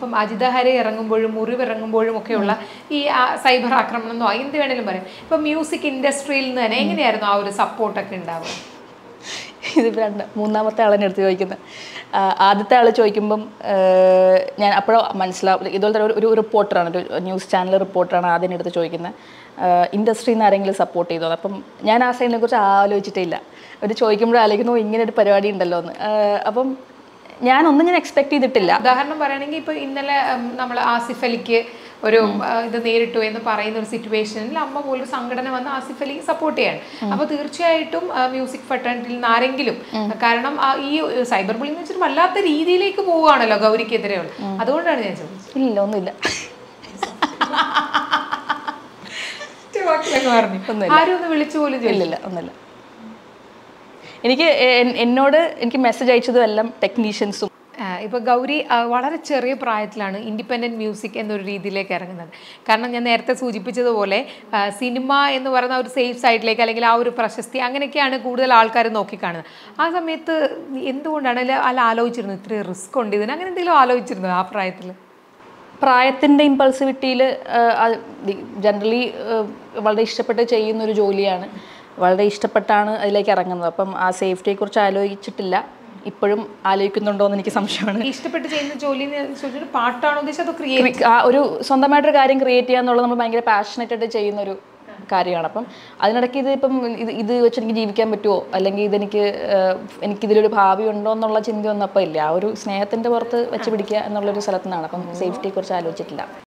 ഇപ്പം അജിത ഹരെ ഇറങ്ങുമ്പോഴും മുറിവ് ഇറങ്ങുമ്പോഴും ഒക്കെയുള്ള ഈ ആ, സൈബർ ആക്രമണം എന്നോ എന്ത് വേണേലും പറയാം ഇപ്പൊ മ്യൂസിക് ഇൻഡസ്ട്രിയിൽ നിന്ന് തന്നെ എങ്ങനെയായിരുന്നു ആ ഒരു സപ്പോർട്ടൊക്കെ ഉണ്ടാവുക ഇതിപ്പോൾ രണ്ട് മൂന്നാമത്തെ ആളെന്നെ എടുത്ത് ചോദിക്കുന്നത് ആ, ആദ്യത്തെ ആൾ ചോദിക്കുമ്പം ആ, ഞാൻ അപ്പോഴോ മനസ്സിലാവും ഇതുപോലത്തെ ഒരു ഒരു റിപ്പോർട്ടറാണ് ഒരു ന്യൂസ് ചാനൽ റിപ്പോർട്ടറാണ് ആദ്യം എടുത്ത് ചോദിക്കുന്നത് ഇൻഡസ്ട്രിയിൽ നിന്ന് ആരെങ്കിലും സപ്പോർട്ട് ചെയ്തോ അപ്പം ഞാൻ ആ സൈഡിനെ കുറിച്ച് ആലോചിച്ചിട്ടേ ഇല്ല അവർ ചോദിക്കുമ്പോഴേ ആലോചിക്കുന്നു ഇങ്ങനെ ഒരു പരിപാടി ഉണ്ടല്ലോ എന്ന് ആ, അപ്പം ഞാനൊന്നും ഞാൻ എക്സ്പെക്ട് ചെയ്തിട്ടില്ല ഉദാഹരണം പറയുകയാണെങ്കിൽ ഇപ്പൊ ഇന്നലെ നമ്മൾ ആസിഫ് അലിക്ക് ഒരു ആ, ഇത് നേരിട്ടു എന്ന് പറയുന്ന ഒരു സിറ്റുവേഷനിൽ അമ്മ പോലും സംഘടന വന്ന് ആസിഫ് അലിക്ക് സപ്പോർട്ട് ചെയ്യാണ് അപ്പൊ തീർച്ചയായിട്ടും മ്യൂസിക് ഫെട്ടേണിറ്റിയിൽ നിന്ന് ആരെങ്കിലും കാരണം ആ ഈ സൈബർ ബുള്ളിംഗ് എന്ന് വെച്ചിട്ട് വല്ലാത്ത രീതിയിലേക്ക് പോവുകയാണല്ലോ ഗൗരിക്കെതിരെയുള്ള അതുകൊണ്ടാണ് ഞാൻ ചോദിച്ചത് ഇല്ല ഒന്നുമില്ല ഒറ്റ വാക്കിലങ്ങ് പറഞ്ഞു ആരും ഒന്ന് വിളിച്ചു പോലും ചോദിച്ചു ഇല്ലില്ല ഒന്നുമില്ല എനിക്ക് എ- എന്നോട് എനിക്ക് മെസ്സേജ് അയച്ചതും എല്ലാം ടെക്നീഷ്യൻസും ആ, ഇപ്പൊ ഗൗരി ആ, വളരെ ചെറിയ പ്രായത്തിലാണ് ഇൻഡിപെൻഡന്റ് മ്യൂസിക് എന്നൊരു രീതിയിലേക്ക് ഇറങ്ങുന്നത് കാരണം ഞാൻ നേരത്തെ സൂചിപ്പിച്ചതുപോലെ ആ, സിനിമ എന്ന് പറയുന്ന ഒരു സേഫ് സൈഡിലേക്ക് അല്ലെങ്കിൽ ആ ഒരു പ്രശസ്തി അങ്ങനെയൊക്കെയാണ് കൂടുതൽ ആൾക്കാർ നോക്കിക്കാണുന്നത് ആ സമയത്ത് എന്തുകൊണ്ടാണ് അല്ല അല്ല ആലോചിച്ചിരുന്നു ഇത്രയും റിസ്ക് ഉണ്ട് ഇതിന് അങ്ങനെ എന്തെങ്കിലും ആലോചിച്ചിരുന്നു ആ പ്രായത്തിൽ പ്രായത്തിൻ്റെ ഇമ്പൾസിവിറ്റിയിൽ ജനറലി വളരെ ഇഷ്ടപ്പെട്ട് ചെയ്യുന്ന ഒരു ജോലിയാണ് വളരെ ഇഷ്ടപ്പെട്ടാണ് അതിലേക്ക് ഇറങ്ങുന്നത് അപ്പം ആ സേഫ്റ്റിയെക്കുറിച്ച് ആലോചിച്ചിട്ടില്ല ഇപ്പോഴും ആലോചിക്കുന്നുണ്ടോ എന്ന് എനിക്ക് സംശയമാണ് ഇഷ്ടപ്പെട്ട് ചെയ്യുന്ന ജോലി എന്ന് ചോദിച്ചിട്ട് പാട്ടാണോ ഉദ്ദേശിച്ചത് അതോ ക്രിയേറ്റ് ആ ഒരു സ്വന്തമായിട്ടൊരു കാര്യം ക്രിയേറ്റ് ചെയ്യുക എന്നുള്ളത് നമ്മൾ ഭയങ്കര പാഷനറ്റ് ആയിട്ട് ചെയ്യുന്ന ഒരു കാര്യമാണ് അപ്പം അതിനിടയ്ക്ക് ഇത് ഇപ്പം ഇത് ഇത് വെച്ച് എനിക്ക് ജീവിക്കാൻ പറ്റുമോ അല്ലെങ്കിൽ ഇതെനിക്ക് ഏഹ്, എനിക്കിതിലൊരു ഭാവി ഉണ്ടോ എന്നുള്ള ചിന്തയൊന്നും അപ്പം ഇല്ല ആ ഒരു സ്നേഹത്തിൻ്റെ പുറത്ത് വെച്ച് പിടിക്കുക എന്നുള്ളൊരു സ്ഥലത്തു നിന്നാണ് അപ്പം സേഫ്റ്റിയെക്കുറിച്ച് ആലോചിച്ചിട്ടില്ല